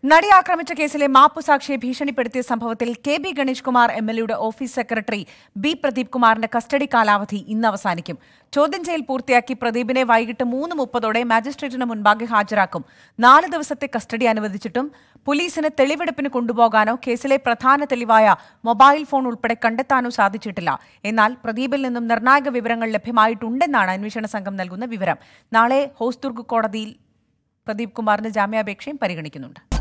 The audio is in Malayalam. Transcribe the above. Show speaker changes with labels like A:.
A: നടി ആക്രമിച്ച കേസിലെ മാപ്പുസാക്ഷിയെ ഭീഷണിപ്പെടുത്തിയ സംഭവത്തിൽ K B Ganesh Kumar M L എയുടെ ഓഫീസ് സെക്രട്ടറി ബി പ്രദീപ് കുമാറിന്റെ കസ്റ്റഡി കാലാവധി ഇന്ന് അവസാനിക്കും ചോദ്യം ചെയ്യൽ പൂർത്തിയാക്കി പ്രദീപിനെ വൈകിട്ട് മൂന്ന് മുപ്പതോടെ മാജിസ്ട്രേറ്റിന് മുൻപാകെ ഹാജരാക്കും നാല് ദിവസത്തെ കസ്റ്റഡി അനുവദിച്ചിട്ടും പോലീസിന് തെളിവെടുപ്പിന് കൊണ്ടുപോകാനോ കേസിലെ പ്രധാന തെളിവായ മൊബൈൽ ഫോൺ ഉൾപ്പെടെ കണ്ടെത്താനോ സാധിച്ചിട്ടില്ല എന്നാൽ പ്രദീപിൽ നിന്നും നിർണായക വിവരങ്ങൾ ലഭ്യമായിട്ടുണ്ടെന്നാണ് അന്വേഷണ സംഘം നൽകുന്ന വിവരം നാളെ ഹോസ്ദുർഗ് കോടതിയിൽ പ്രദീപ് കുമാറിന്റെ ജാമ്യാപേക്ഷയും പരിഗണിക്കുന്നുണ്ട്